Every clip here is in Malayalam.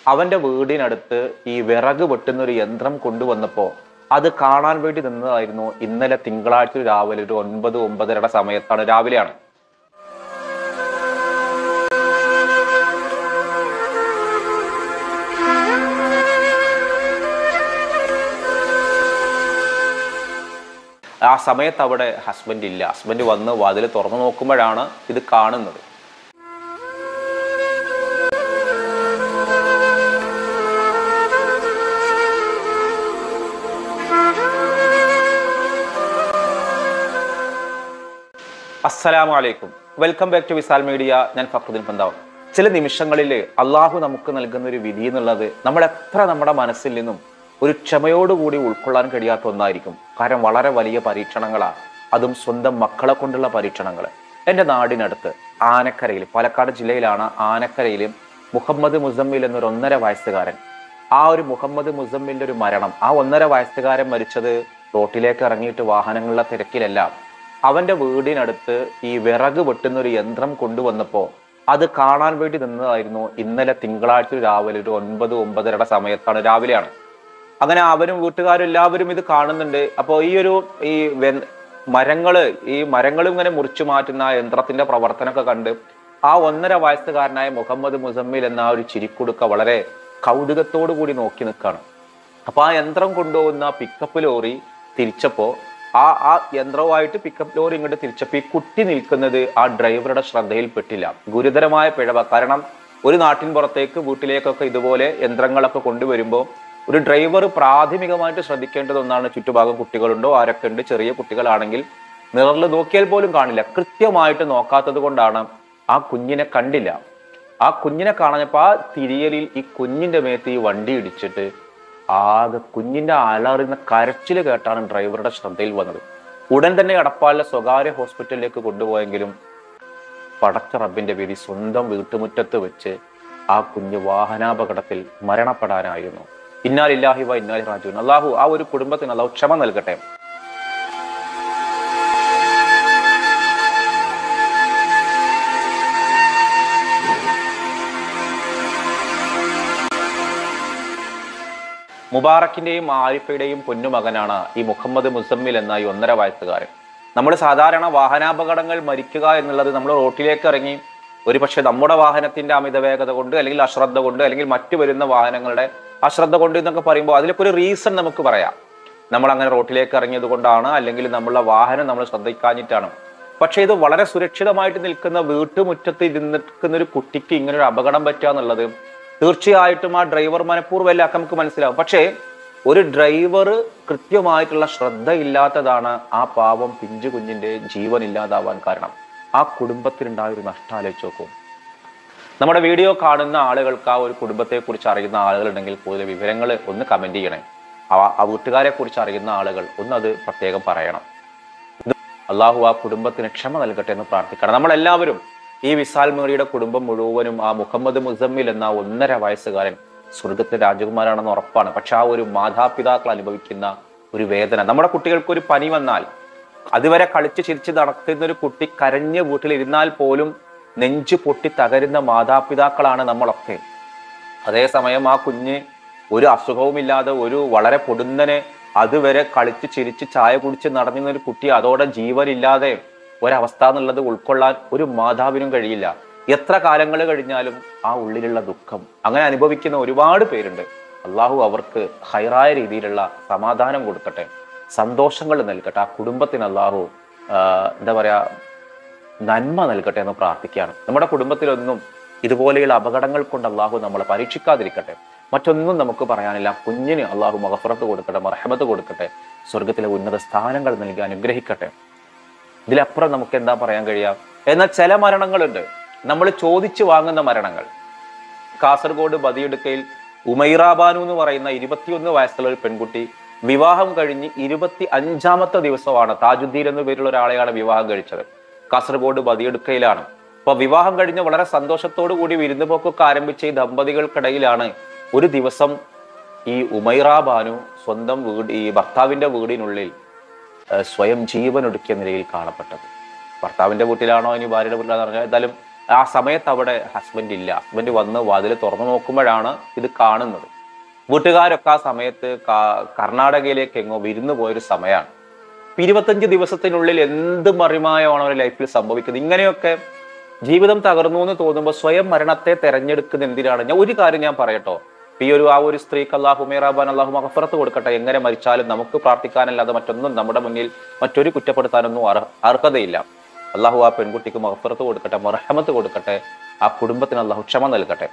അവന്റെ വീടിനടുത്ത് ഈ വിറക് വെട്ടുന്ന ഒരു യന്ത്രം കൊണ്ടുവന്നപ്പോൾ അത് കാണാൻ വേണ്ടി നിന്നതായിരുന്നു ഇന്നലെ തിങ്കളാഴ്ച രാവിലെ ഒരു ഒൻപത് ഒമ്പതരയുടെ സമയത്താണ് രാവിലെയാണ് ആ സമയത്ത് അവിടെ ഹസ്ബൻഡ് ഇല്ല ഹസ്ബൻഡ് വന്ന് വാതിൽ തുറന്നു നോക്കുമ്പോഴാണ് ഇത് കാണുന്നത് അസ്സലാമു അലൈക്കും വെൽക്കം ബാക്ക് ടു വിസാൽ മീഡിയ ഞാൻ ഫക്രുദ്ദീൻ പന്താവ് ചില നിമിഷങ്ങളിൽ അള്ളാഹു നമുക്ക് നൽകുന്ന ഒരു വിധി എന്നുള്ളത് നമ്മൾ എത്ര നമ്മുടെ മനസ്സിൽ നിന്നും ഒരു ക്ഷമയോടുകൂടി ഉൾക്കൊള്ളാൻ കഴിയാത്ത ഒന്നായിരിക്കും കാരണം വളരെ വലിയ പരീക്ഷണങ്ങളാണ് അതും സ്വന്തം മക്കളെ കൊണ്ടുള്ള പരീക്ഷണങ്ങൾ എൻ്റെ നാടിനടുത്ത് ആനക്കരയിൽ പാലക്കാട് ജില്ലയിലാണ് ആനക്കരയിൽ മുഹമ്മദ് മുസമ്മിൽ എന്നൊരു ഒന്നര വയസ്സുകാരൻ ആ ഒരു മുഹമ്മദ് മുസമ്മിന്റെ ഒരു മരണം ആ ഒന്നര വയസ്സുകാരൻ മരിച്ചത് റോട്ടിലേക്ക് ഇറങ്ങിയിട്ട് വാഹനങ്ങളുടെ തിരക്കിലല്ല അവന്റെ വീടിനടുത്ത് ഈ വിറക് വെട്ടുന്ന ഒരു യന്ത്രം കൊണ്ടുവന്നപ്പോ അത് കാണാൻ വേണ്ടി നിന്നതായിരുന്നു ഇന്നലെ തിങ്കളാഴ്ച രാവിലെ ഒരു ഒൻപത് ഒമ്പതരയുടെ സമയത്താണ് രാവിലെയാണ് അങ്ങനെ അവരും വീട്ടുകാരും എല്ലാവരും ഇത് കാണുന്നുണ്ട് അപ്പോൾ ഈ ഒരു ഈ വെ- മരങ്ങള് ഈ മരങ്ങളും ഇങ്ങനെ മുറിച്ചു മാറ്റുന്ന ആ യന്ത്രത്തിന്റെ പ്രവർത്തനമൊക്കെ കണ്ട് ആ ഒന്നര വയസ്സുകാരനായ മുഹമ്മദ് മുസമ്മിൽ എന്ന ആ ഒരു ചിരിക്കുടുക്ക വളരെ കൗതുകത്തോടു കൂടി നോക്കി നിൽക്കുകയാണ് അപ്പൊ ആ യന്ത്രം കൊണ്ടുപോകുന്ന പിക്കപ്പ് ലോറി തിരിച്ചപ്പോ ആ ആ യന്ത്രവുമായിട്ട് പിക്കപ്പ് ലോറി ഇങ്ങോട്ട് തിരിച്ചപ്പോ ഈ കുട്ടി നിൽക്കുന്നത് ആ ഡ്രൈവറുടെ ശ്രദ്ധയിൽപ്പെട്ടില്ല ഗുരുതരമായ പിഴവ കാരണം ഒരു നാട്ടിൻ പുറത്തേക്ക് വീട്ടിലേക്കൊക്കെ ഇതുപോലെ യന്ത്രങ്ങളൊക്കെ കൊണ്ടുവരുമ്പോൾ ഒരു ഡ്രൈവർ പ്രാഥമികമായിട്ട് ശ്രദ്ധിക്കേണ്ടത് ഒന്നാണ് ചുറ്റുഭാഗം കുട്ടികളുണ്ടോ ആരൊക്കെ ഉണ്ട് ചെറിയ കുട്ടികളാണെങ്കിൽ നിറൽ നോക്കിയാൽ പോലും കാണില്ല കൃത്യമായിട്ട് നോക്കാത്തത് കൊണ്ടാണ് ആ കുഞ്ഞിനെ കണ്ടില്ല ആ കുഞ്ഞിനെ കാണഞ്ഞപ്പോ ആ തിരിയലിൽ ഈ കുഞ്ഞിന്റെ മേത്ത് ഈ വണ്ടി ഇടിച്ചിട്ട് ആകെ കുഞ്ഞിന്റെ അലറുന്ന കരച്ചിൽ കേട്ടാണ് ഡ്രൈവറുടെ ശ്രദ്ധയിൽ വന്നത് ഉടൻ തന്നെ അടപ്പാളിലെ സ്വകാര്യ ഹോസ്പിറ്റലിലേക്ക് കൊണ്ടുപോയെങ്കിലും പടച്ച റബ്ബിന്റെ വിധി സ്വന്തം വീട്ടുമുറ്റത്ത് വെച്ച് ആ കുഞ്ഞ് വാഹനാപകടത്തിൽ മരണപ്പെടാനായിരുന്നു ഇന്നാലില്ലാഹി വ ഇന്നാലി റാജുൻ അള്ളാഹു ആ ഒരു കുടുംബത്തിന് അള്ളാഹു ക്ഷമ നൽകട്ടെ മുബാറക്കിന്റെയും ആരിഫയുടെയും പൊന്നുമകനാണ് ഈ മുഹമ്മദ് മുസമ്മിൽ എന്ന ഈ ഒന്നര വയസ്സുകാരൻ നമ്മൾ സാധാരണ വാഹനാപകടങ്ങൾ മരിക്കുക എന്നുള്ളത് നമ്മൾ റോട്ടിലേക്ക് ഇറങ്ങി ഒരുപക്ഷെ നമ്മുടെ വാഹനത്തിന്റെ അമിത വേഗത കൊണ്ട് അല്ലെങ്കിൽ അശ്രദ്ധ കൊണ്ട് അല്ലെങ്കിൽ മറ്റു വരുന്ന വാഹനങ്ങളുടെ അശ്രദ്ധ കൊണ്ട് എന്നൊക്കെ പറയുമ്പോൾ അതിലൊക്കെ ഒരു റീസൺ നമുക്ക് പറയാം നമ്മൾ അങ്ങനെ റോട്ടിലേക്ക് ഇറങ്ങിയത് കൊണ്ടാണ് അല്ലെങ്കിൽ നമ്മളുടെ വാഹനം നമ്മൾ ശ്രദ്ധിക്കാഞ്ഞിട്ടാണ് പക്ഷേ ഇത് വളരെ സുരക്ഷിതമായിട്ട് നിൽക്കുന്ന വീട്ടുമുറ്റത്ത് ഇരുന്ന് നിൽക്കുന്ന ഒരു കുട്ടിക്ക് ഇങ്ങനെ ഒരു അപകടം പറ്റുക എന്നുള്ളത് തീർച്ചയായിട്ടും ആ ഡ്രൈവർ മനഃപൂർവ്വമല്ല ഒക്കെ നമുക്ക് മനസ്സിലാവും പക്ഷേ ഒരു ഡ്രൈവർ കൃത്യമായിട്ടുള്ള ശ്രദ്ധയില്ലാത്തതാണ് ആ പാവം പിഞ്ചു കുഞ്ഞിന്റെ ജീവൻ ഇല്ലാതാവാൻ കാരണം ആ കുടുംബത്തിനുണ്ടായ ഒരു നഷ്ടം ആലോചിച്ച് നോക്കൂ നമ്മുടെ വീഡിയോ കാണുന്ന ആളുകൾക്ക് ആ ഒരു കുടുംബത്തെ കുറിച്ച് അറിയുന്ന ആളുകളുണ്ടെങ്കിൽ കൂടുതൽ വിവരങ്ങൾ ഒന്ന് കമന്റ് ചെയ്യണേ ആ ആ വീട്ടുകാരെ കുറിച്ച് അറിയുന്ന ആളുകൾ ഒന്ന് അത് പ്രത്യേകം പറയണം ഇത് അള്ളാഹു ആ കുടുംബത്തിന് ക്ഷമ നൽകട്ടെ എന്ന് പ്രാർത്ഥിക്കണം നമ്മളെല്ലാവരും ഈ വിസാൽ മേറിയുടെ കുടുംബം മുഴുവനും ആ മുഹമ്മദ് മുസമ്മിൽ എന്ന ആ ഒന്നര വയസ്സുകാരൻ സ്വർഗത്തിലെ രാജകുമാരാണെന്ന് ഉറപ്പാണ് പക്ഷെ ആ ഒരു മാതാപിതാക്കൾ അനുഭവിക്കുന്ന ഒരു വേദന നമ്മുടെ കുട്ടികൾക്ക് ഒരു പനി വന്നാൽ അതുവരെ കളിച്ച് ചിരിച്ച് നടക്കുന്ന ഒരു കുട്ടി കരഞ്ഞ് വീട്ടിലിരുന്നാൽ പോലും നെഞ്ചു പൊട്ടി തകരുന്ന മാതാപിതാക്കളാണ് നമ്മളൊക്കെ അതേസമയം ആ കുഞ്ഞ് ഒരു അസുഖവുമില്ലാതെ ഒരു വളരെ പൊടുന്നനെ അതുവരെ കളിച്ച് ചിരിച്ച് ചായ കുടിച്ച് നടന്നിരുന്ന ഒരു കുട്ടി അതോടെ ജീവനില്ലാതെ ഒരവസ്ഥ എന്നുള്ളത് ഉൾക്കൊള്ളാൻ ഒരു മാതാവിനും കഴിയില്ല എത്ര കാലങ്ങൾ കഴിഞ്ഞാലും ആ ഉള്ളിലുള്ള ദുഃഖം അങ്ങനെ അനുഭവിക്കുന്ന ഒരുപാട് പേരുണ്ട് അള്ളാഹു അവർക്ക് ഹൈറായ രീതിയിലുള്ള സമാധാനം കൊടുക്കട്ടെ സന്തോഷങ്ങൾ നൽകട്ടെ ആ കുടുംബത്തിന് അള്ളാഹു ആ, എന്താ പറയാ നന്മ നൽകട്ടെ എന്ന് പ്രാർത്ഥിക്കുകയാണ് നമ്മുടെ കുടുംബത്തിലൊന്നും ഇതുപോലെയുള്ള അപകടങ്ങൾ കൊണ്ട് അള്ളാഹു നമ്മളെ പരീക്ഷിക്കാതിരിക്കട്ടെ മറ്റൊന്നും നമുക്ക് പറയാനില്ല കുഞ്ഞിന് അള്ളാഹു മഹഫറത്ത് കൊടുക്കട്ടെ മർഹമത്ത് കൊടുക്കട്ടെ സ്വർഗത്തിലെ ഉന്നത സ്ഥാനങ്ങൾ നൽകി അനുഗ്രഹിക്കട്ടെ ഇതിലപ്പുറം നമുക്ക് എന്താ പറയാൻ കഴിയുക എന്നാൽ ചില മരണങ്ങളുണ്ട് നമ്മൾ ചോദിച്ചു വാങ്ങുന്ന മരണങ്ങൾ കാസർഗോഡ് ബദിയെടുക്കയിൽ ഉമൈറ ബാനു എന്ന് പറയുന്ന ഇരുപത്തിയൊന്ന് വയസ്സുള്ള ഒരു പെൺകുട്ടി വിവാഹം കഴിഞ്ഞ് ഇരുപത്തി അഞ്ചാമത്തെ ദിവസമാണ് താജുദ്ദീൻ എന്ന പേരുള്ള ഒരാളെയാണ് വിവാഹം കഴിച്ചത് കാസർഗോഡ് ബദിയെടുക്കയിലാണ് അപ്പൊ വിവാഹം കഴിഞ്ഞ് വളരെ സന്തോഷത്തോടു കൂടി വിരുന്നുപോക്കൊക്കെ ആരംഭിച്ച ഈ ദമ്പതികൾക്കിടയിലാണ് ഒരു ദിവസം ഈ ഉമൈറ ബാനു സ്വന്തം വീട് ഈ ഭർത്താവിന്റെ വീടിനുള്ളിൽ ഏഹ് സ്വയം ജീവൻ ഒടുക്കിയ നിലയിൽ കാണപ്പെട്ടത് ഭർത്താവിന്റെ വീട്ടിലാണോ ഇനി ഭാര്യയുടെ വീട്ടിലാണോ അറിഞ്ഞാൽ എന്തായാലും ആ സമയത്ത് അവിടെ ഹസ്ബൻഡ് ഇല്ല ഹസ്ബൻഡ് വന്ന് വാതിൽ തുറന്നു നോക്കുമ്പോഴാണ് ഇത് കാണുന്നത് വീട്ടുകാരൊക്കെ ആ സമയത്ത് ക- കർണാടകയിലേക്ക് എങ്ങോ വിരുന്ന് പോയൊരു സമയമാണ് ഇപ്പൊ ഇരുപത്തഞ്ച് ദിവസത്തിനുള്ളിൽ എന്ത് മറിമായമാണ് അവരുടെ ലൈഫിൽ സംഭവിക്കുന്നത് ഇങ്ങനെയൊക്കെ ജീവിതം തകർന്നു എന്ന് തോന്നുമ്പോൾ സ്വയം മരണത്തെ തെരഞ്ഞെടുക്കുന്ന എന്തിനാണ് ഞാൻ ഒരു കാര്യം ഞാൻ പറയട്ടോ ഇപ്പൊ ഈ ഒരു ആ ഒരു സ്ത്രീക്ക് അള്ളാഹു മേറാബാൻ അള്ളാഹു മഹഫറത്ത് കൊടുക്കട്ടെ എങ്ങനെ മരിച്ചാലും നമുക്ക് പ്രാർത്ഥിക്കാനല്ലാതെ മറ്റൊന്നും നമ്മുടെ മുന്നിൽ മറ്റൊരു കുറ്റപ്പെടുത്താനൊന്നും അർഹ- അർഹതയില്ല അള്ളാഹു ആ പെൺകുട്ടിക്ക് മഹഫറത്ത് കൊടുക്കട്ടെ മറഹമത്ത് കൊടുക്കട്ടെ ആ കുടുംബത്തിന് അള്ളാഹു ക്ഷമ നൽകട്ടെ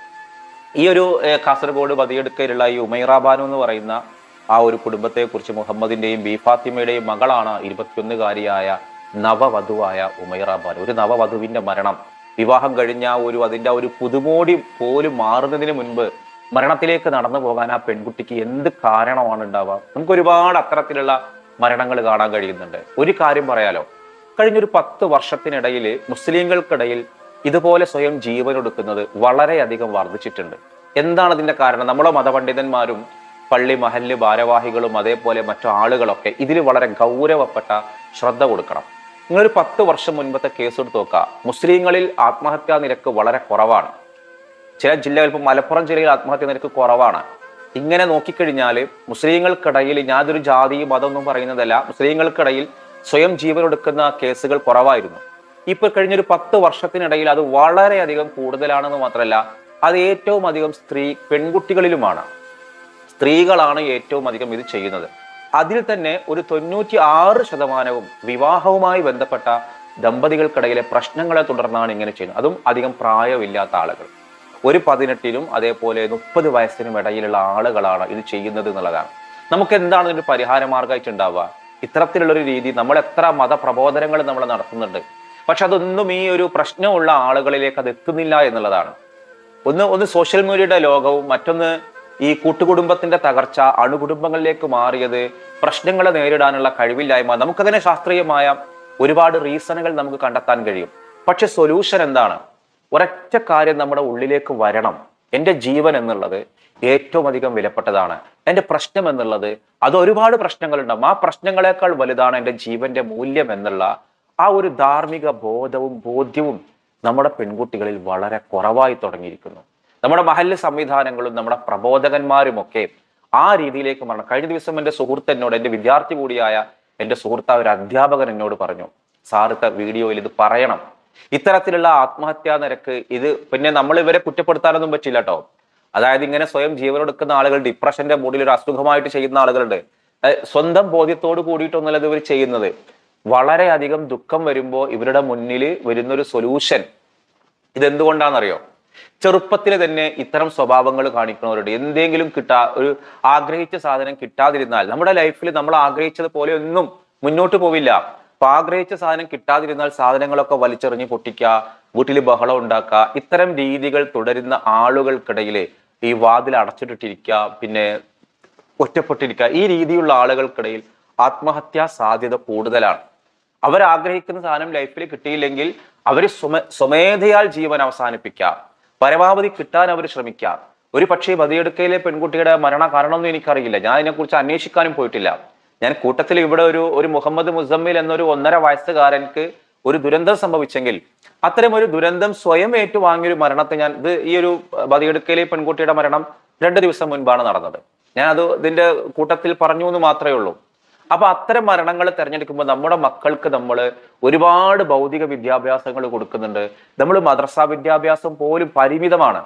ഈ ഒരു ഏഹ്, കാസർഗോഡ് ബദിയെടുക്കയിലുള്ള ഈ ഉമൈറ ബാനു എന്ന് പറയുന്ന ആ ഒരു കുടുംബത്തെക്കുറിച്ച് മുഹമ്മദിന്റെയും ബി ഫാത്തിമയുടെയും മകളാണ് ഇരുപത്തിയൊന്നുകാരിയായ നവവധുവായ ഉമൈറ ബാനു ഒരു നവവധുവിന്റെ മരണം വിവാഹം കഴിഞ്ഞ ആ ഒരു അതിന്റെ ആ ഒരു പുതുമോടി പോലും മാറുന്നതിന് മുൻപ് മരണത്തിലേക്ക് നടന്നു പോകാൻ ആ പെൺകുട്ടിക്ക് എന്ത് കാരണമാണ് ഉണ്ടാവുക നമുക്ക് ഒരുപാട് അത്തരത്തിലുള്ള മരണങ്ങൾ കാണാൻ കഴിയുന്നുണ്ട് ഒരു കാര്യം പറയാലോ കഴിഞ്ഞൊരു പത്ത് വർഷത്തിനിടയിൽ മുസ്ലിങ്ങൾക്കിടയിൽ ഇതുപോലെ സ്വയം ജീവനൊടുക്കുന്നത് വളരെയധികം വർദ്ധിച്ചിട്ടുണ്ട് എന്താണ് അതിന്റെ കാരണം നമ്മുടെ മതപണ്ഡിതന്മാരും പള്ളി മഹല്ല് ഭാരവാഹികളും അതേപോലെ മറ്റു ആളുകളൊക്കെ ഇതിൽ വളരെ ഗൗരവപ്പെട്ട ശ്രദ്ധ കൊടുക്കണം നിങ്ങളൊരു പത്ത് വർഷം മുൻപത്തെ കേസ് എടുത്ത് നോക്കുക മുസ്ലിങ്ങളിൽ ആത്മഹത്യാ നിരക്ക് വളരെ കുറവാണ് ചില ജില്ലകൾ ഇപ്പം മലപ്പുറം ജില്ലയിൽ ആത്മഹത്യ നിരക്ക് കുറവാണ് ഇങ്ങനെ നോക്കിക്കഴിഞ്ഞാൽ മുസ്ലിങ്ങൾക്കിടയിൽ ഞാനൊരു ജാതി മതം ഒന്നും പറയുന്നതല്ല മുസ്ലിങ്ങൾക്കിടയിൽ സ്വയം ജീവനൊടുക്കുന്ന കേസുകൾ കുറവായിരുന്നു ഇപ്പൊ കഴിഞ്ഞൊരു പത്ത് വർഷത്തിനിടയിൽ അത് വളരെയധികം കൂടുതലാണെന്ന് മാത്രമല്ല അത് ഏറ്റവും അധികം സ്ത്രീ പെൺകുട്ടികളിലുമാണ് സ്ത്രീകളാണ് ഏറ്റവും അധികം ഇത് ചെയ്യുന്നത് അതിൽ തന്നെ ഒരു തൊണ്ണൂറ്റി ആറ് ശതമാനവും വിവാഹവുമായി ബന്ധപ്പെട്ട ദമ്പതികൾക്കിടയിലെ പ്രശ്നങ്ങളെ തുടർന്നാണ് ഇങ്ങനെ ചെയ്യുന്നത് അതും അധികം പ്രായമില്ലാത്ത ആളുകൾ ഒരു പതിനെട്ടിനും അതേപോലെ മുപ്പത് വയസ്സിനും ഇടയിലുള്ള ആളുകളാണ് ഇത് ചെയ്യുന്നത് എന്നുള്ളതാണ് നമുക്ക് എന്താണ് ഇതിന്റെ പരിഹാര മാർഗമായിട്ട് ഉണ്ടാവുക ഇത്തരത്തിലുള്ള ഒരു രീതി നമ്മൾ എത്ര മതപ്രബോധനങ്ങൾ നമ്മൾ നടത്തുന്നുണ്ട് പക്ഷെ അതൊന്നും ഈ ഒരു പ്രശ്നമുള്ള ആളുകളിലേക്ക് അത് എത്തുന്നില്ല എന്നുള്ളതാണ് ഒന്ന് ഒന്ന് സോഷ്യൽ മീഡിയയുടെ ലോകവും മറ്റൊന്ന് ഈ കൂട്ടുകുടുംബത്തിന്റെ തകർച്ച അണുകുടുംബങ്ങളിലേക്ക് മാറിയത് പ്രശ്നങ്ങളെ നേരിടാനുള്ള കഴിവില്ലായ്മ നമുക്കതിനെ ശാസ്ത്രീയമായ ഒരുപാട് റീസണുകൾ നമുക്ക് കണ്ടെത്താൻ കഴിയും പക്ഷെ സൊല്യൂഷൻ എന്താണ് ഒരൊറ്റ കാര്യം നമ്മുടെ ഉള്ളിലേക്ക് വരണം എൻ്റെ ജീവൻ എന്നുള്ളത് ഏറ്റവും അധികം വിലപ്പെട്ടതാണ് എൻ്റെ പ്രശ്നം എന്നുള്ളത് അത് ഒരുപാട് പ്രശ്നങ്ങളുണ്ടാവും ആ പ്രശ്നങ്ങളെക്കാൾ വലുതാണ് എൻ്റെ ജീവന്റെ മൂല്യം എന്നുള്ള ആ ഒരു ധാർമ്മിക ബോധവും ബോധ്യവും നമ്മുടെ പെൺകുട്ടികളിൽ വളരെ കുറവായി തുടങ്ങിയിരിക്കുന്നു നമ്മുടെ മഹല്ല് സംവിധാനങ്ങളും നമ്മുടെ പ്രബോധകന്മാരുമൊക്കെ ആ രീതിയിലേക്ക് മാറണം കഴിഞ്ഞ ദിവസം എൻ്റെ സുഹൃത്ത് എന്നോട് എൻ്റെ വിദ്യാർത്ഥി കൂടിയായ എൻ്റെ സുഹൃത്ത് ഒരു അധ്യാപകൻ എന്നോട് പറഞ്ഞു സാറിത്ത വീഡിയോയിൽ ഇത് പറയണം ഇത്തരത്തിലുള്ള ആത്മഹത്യാ നിരക്ക് ഇത് പിന്നെ നമ്മൾ ഇവരെ കുറ്റപ്പെടുത്താനൊന്നും പറ്റില്ല കേട്ടോ അതായത് ഇങ്ങനെ സ്വയം ജീവനെടുക്കുന്ന ആളുകൾ ഡിപ്രഷന്റെ മൂഡിൽ ഒരു അസുഖമായിട്ട് ചെയ്യുന്ന ആളുകളുണ്ട് അഹ് സ്വന്തം ബോധ്യത്തോട് കൂടിയിട്ടൊന്നല്ല ഇത് ഇവർ ചെയ്യുന്നത് വളരെയധികം ദുഃഖം വരുമ്പോൾ ഇവരുടെ മുന്നിൽ വരുന്നൊരു സൊല്യൂഷൻ ഇതെന്തുകൊണ്ടാണെന്നറിയോ ചെറുപ്പത്തിൽ തന്നെ ഇത്തരം സ്വഭാവങ്ങൾ കാണിക്കുന്നവരുണ്ട് എന്തെങ്കിലും കിട്ടാ ഒരു ആഗ്രഹിച്ച സാധനം കിട്ടാതിരുന്നാൽ നമ്മുടെ ലൈഫിൽ നമ്മൾ ആഗ്രഹിച്ചത് പോലെ ഒന്നും മുന്നോട്ട് പോവില്ല അപ്പൊ ആഗ്രഹിച്ച സാധനം കിട്ടാതിരുന്നാൽ സാധനങ്ങളൊക്കെ വലിച്ചെറിഞ്ഞ് പൊട്ടിക്കുക വീട്ടിൽ ബഹളം ഉണ്ടാക്കുക ഇത്തരം രീതികൾ തുടരുന്ന ആളുകൾക്കിടയിൽ ഈ വാതിൽ അടച്ചിട്ടിട്ടിരിക്കുക പിന്നെ ഒറ്റപ്പെട്ടിരിക്കുക ഈ രീതിയിലുള്ള ആളുകൾക്കിടയിൽ ആത്മഹത്യാ സാധ്യത കൂടുതലാണ് അവർ ആഗ്രഹിക്കുന്ന സാധനം ലൈഫിൽ കിട്ടിയില്ലെങ്കിൽ അവർ സ്വമ സ്വമേധയാൽ ജീവൻ അവസാനിപ്പിക്കാം പരമാവധി കിട്ടാൻ അവർ ശ്രമിക്കാം ഒരു പക്ഷേ ബദിയെടുക്കയിലെ പെൺകുട്ടിയുടെ മരണ കാരണമൊന്നും എനിക്കറിയില്ല ഞാൻ അതിനെക്കുറിച്ച് അന്വേഷിക്കാനും പോയിട്ടില്ല ഞാൻ കൂട്ടത്തിൽ ഇവിടെ ഒരു ഒരു മുഹമ്മദ് മുസമ്മിൽ എന്നൊരു ഒന്നര വയസ്സുകാരൻക്ക് ഒരു ദുരന്തം സംഭവിച്ചെങ്കിൽ അത്തരം ഒരു ദുരന്തം സ്വയം ഏറ്റുവാങ്ങിയൊരു മരണത്തെ ഞാൻ ഇത് ഈ ഒരു ബദിയെടുക്കയിലെ പെൺകുട്ടിയുടെ മരണം രണ്ട് ദിവസം മുൻപാണ് നടന്നത് ഞാൻ അത് ഇതിന്റെ കൂട്ടത്തിൽ പറഞ്ഞു എന്ന് മാത്രമേ ഉള്ളൂ അപ്പൊ അത്തരം മരണങ്ങൾ തിരഞ്ഞെടുക്കുമ്പോൾ നമ്മുടെ മക്കൾക്ക് നമ്മൾ ഒരുപാട് ഭൗതിക വിദ്യാഭ്യാസങ്ങൾ കൊടുക്കുന്നുണ്ട് നമ്മൾ മദ്രസ വിദ്യാഭ്യാസം പോലും പരിമിതമാണ്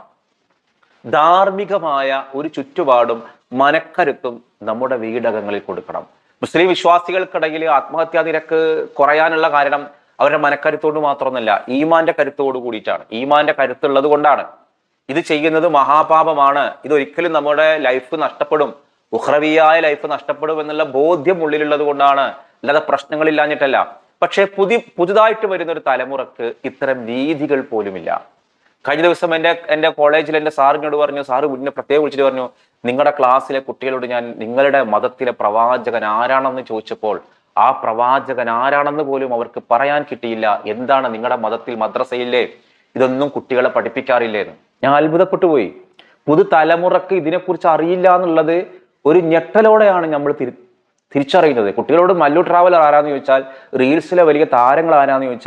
ധാർമ്മികമായ ഒരു ചുറ്റുപാടും മനക്കരുത്തും നമ്മുടെ വീടകങ്ങളിൽ കൊടുക്കണം മുസ്ലിം വിശ്വാസികൾക്കിടയിൽ ആത്മഹത്യാ നിരക്ക് കുറയാനുള്ള കാരണം അവരുടെ മനക്കരുത്തോട് മാത്രമൊന്നുമല്ല ഈമാന്റെ കരുത്തോട് കൂടിയിട്ടാണ് ഈമാന്റെ കരുത്തുള്ളത് കൊണ്ടാണ് ഇത് ചെയ്യുന്നത് മഹാപാപമാണ് ഇത് ഒരിക്കലും നമ്മുടെ ലൈഫ് നഷ്ടപ്പെടും ഉഹ്രവിയായ ലൈഫ് നഷ്ടപ്പെടും എന്നുള്ള ബോധ്യം ഉള്ളിലുള്ളത് കൊണ്ടാണ് അല്ലാതെ പ്രശ്നങ്ങളില്ലാഞ്ഞിട്ടല്ല പക്ഷെ പുതി പുതുതായിട്ട് വരുന്ന ഒരു തലമുറക്ക് ഇത്തരം രീതികൾ പോലുമില്ല കഴിഞ്ഞ ദിവസം എൻ്റെ എൻ്റെ കോളേജിൽ എൻ്റെ സാറിനോട് പറഞ്ഞു സാറ് മുന്നേ പ്രത്യേകം വിളിച്ചിട്ട് പറഞ്ഞു നിങ്ങളുടെ ക്ലാസ്സിലെ കുട്ടികളോട് ഞാൻ നിങ്ങളുടെ മതത്തിലെ പ്രവാചകൻ ആരാണെന്ന് ചോദിച്ചപ്പോൾ ആ പ്രവാചകൻ ആരാണെന്ന് പോലും അവർക്ക് പറയാൻ കിട്ടിയില്ല എന്താണ് നിങ്ങളുടെ മതത്തിൽ മദ്രസയില്ലേ ഇതൊന്നും കുട്ടികളെ പഠിപ്പിക്കാറില്ലേ എന്ന് ഞാൻ അത്ഭുതപ്പെട്ടു പോയി പുതുതലമുറക്ക് ഇതിനെക്കുറിച്ച് അറിയില്ല എന്നുള്ളത് ഒരു ഞെട്ടലോടെയാണ് നമ്മൾ തിരി തിരിച്ചറിയുന്നത് കുട്ടികളോട് മല്ലു ട്രാവലർ ആരാന്ന് ചോദിച്ചാൽ റീൽസിലെ വലിയ താരങ്ങൾ ആരാന്ന് ചോദിച്ചാൽ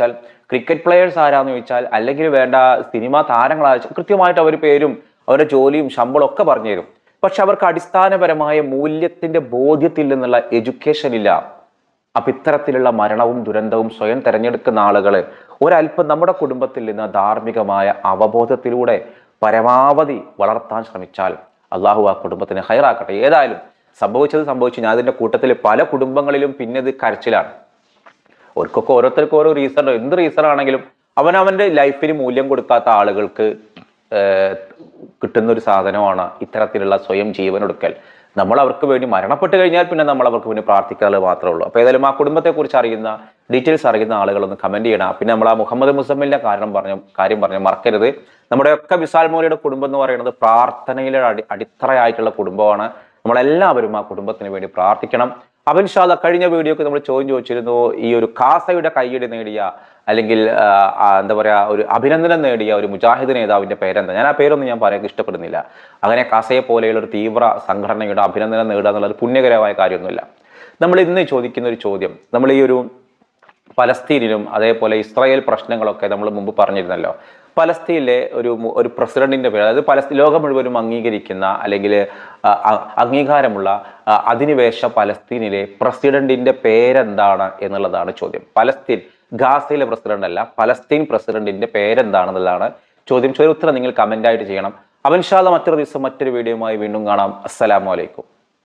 ക്രിക്കറ്റ് പ്ലെയേഴ്സ് ആരാന്ന് ചോദിച്ചാൽ അല്ലെങ്കിൽ വേണ്ട സിനിമാ താരങ്ങളാ കൃത്യമായിട്ട് അവർ പേരും അവരുടെ ജോലിയും ശമ്പളം ഒക്കെ പറഞ്ഞു തരും പക്ഷെ അവർക്ക് അടിസ്ഥാനപരമായ മൂല്യത്തിന്റെ ബോധ്യത്തിൽ നിന്നുള്ള എഡ്യൂക്കേഷൻ ഇല്ല അപ്പൊ ഇത്തരത്തിലുള്ള മരണവും ദുരന്തവും സ്വയം തിരഞ്ഞെടുക്കുന്ന ആളുകൾ ഒരല്പം നമ്മുടെ കുടുംബത്തിൽ നിന്ന് ധാർമ്മികമായ അവബോധത്തിലൂടെ പരമാവധി വളർത്താൻ ശ്രമിച്ചാൽ അള്ളാഹു ആ കുടുംബത്തിന് ഹൈറാക്കട്ടെ ഏതായാലും സംഭവിച്ചത് സംഭവിച്ചു ഞാൻ അതിന്റെ കൂട്ടത്തിൽ പല കുടുംബങ്ങളിലും പിന്നെ ഇത് കരച്ചിലാണ് അവർക്കൊക്കെ ഓരോരുത്തർക്കും ഓരോ റീസൺ എന്ത് റീസൺ ആണെങ്കിലും അവനവന്റെ ലൈഫിന് മൂല്യം കൊടുക്കാത്ത ആളുകൾക്ക് ഏഹ്, കിട്ടുന്ന ഒരു സാധനമാണ് ഇത്തരത്തിലുള്ള സ്വയം ജീവനൊടുക്കൽ നമ്മൾ അവർക്ക് വേണ്ടി മരണപ്പെട്ട് കഴിഞ്ഞാൽ പിന്നെ നമ്മൾ അവർക്ക് വേണ്ടി പ്രാർത്ഥിക്കാതെ മാത്രമേ ഉള്ളൂ അപ്പോൾ ഏതായാലും ആ കുടുംബത്തെക്കുറിച്ച് അറിയുന്ന ഡീറ്റെയിൽസ് അറിയുന്ന ആളുകളൊന്ന് കമന്റ് ചെയ്യണം പിന്നെ നമ്മൾ ആ മുഹമ്മദ് മുസമ്മിലിന്റെ കാരണം പറഞ്ഞു കാര്യം പറഞ്ഞു മറക്കരുത് നമ്മുടെയൊക്കെ വിശാൽ മോലിയുടെ കുടുംബം എന്ന് പറയുന്നത് പ്രാർത്ഥനയിലെ അടി അടിത്തറയായിട്ടുള്ള കുടുംബമാണ് നമ്മളെല്ലാവരും ആ കുടുംബത്തിന് വേണ്ടി പ്രാർത്ഥിക്കണം അവൻഷാദ കഴിഞ്ഞ വീഡിയോക്ക് നമ്മൾ ചോദ്യം ചോദിച്ചിരുന്നു ഈ ഒരു കാസയുടെ കൈയടി നേടിയ അല്ലെങ്കിൽ ആ, ആ, എന്താ പറയാ ഒരു അഭിനന്ദനം നേടിയ ഒരു മുജാഹിദ് നേതാവിന്റെ പേരെന്താ ഞാൻ ആ പേരൊന്നും ഞാൻ പറയാൻ ഇഷ്ടപ്പെടുന്നില്ല അങ്ങനെ കാസയെ പോലെയുള്ള ഒരു തീവ്ര സംഘടനയുടെ അഭിനന്ദനം നേടുക എന്നുള്ളത് പുണ്യകരമായ കാര്യമൊന്നുമില്ല നമ്മൾ ഇന്ന് ചോദിക്കുന്ന ഒരു ചോദ്യം നമ്മൾ ഈ ഒരു പലസ്തീനിലും അതേപോലെ ഇസ്രായേൽ പ്രശ്നങ്ങളൊക്കെ നമ്മൾ മുമ്പ് പറഞ്ഞിരുന്നല്ലോ പലസ്തീനിലെ ഒരു മു- ഒരു പ്രസിഡന്റിന്റെ പേര് അതായത് പലസ്തീൻ ലോകം മുഴുവനും അംഗീകരിക്കുന്ന അല്ലെങ്കിൽ ആ, അ- അംഗീകാരമുള്ള ആ, അധിനിവേശ പലസ്തീനിലെ പ്രസിഡന്റിന്റെ പേരെന്താണ് എന്നുള്ളതാണ് ചോദ്യം പലസ്തീൻ ഗാസയിലെ പ്രസിഡന്റ് അല്ല പലസ്തീൻ പ്രസിഡന്റിന്റെ പേരെന്താണെന്നുള്ളതാണ് ചോദ്യം ചോദ്യ ഉത്തരം നിങ്ങൾ കമന്റ് ആയിട്ട് ചെയ്യണം അവൻഷാദ മറ്റൊരു ദിവസം മറ്റൊരു വീഡിയോയുമായി വീണ്ടും കാണാം അസ്സലാമു അലൈക്കും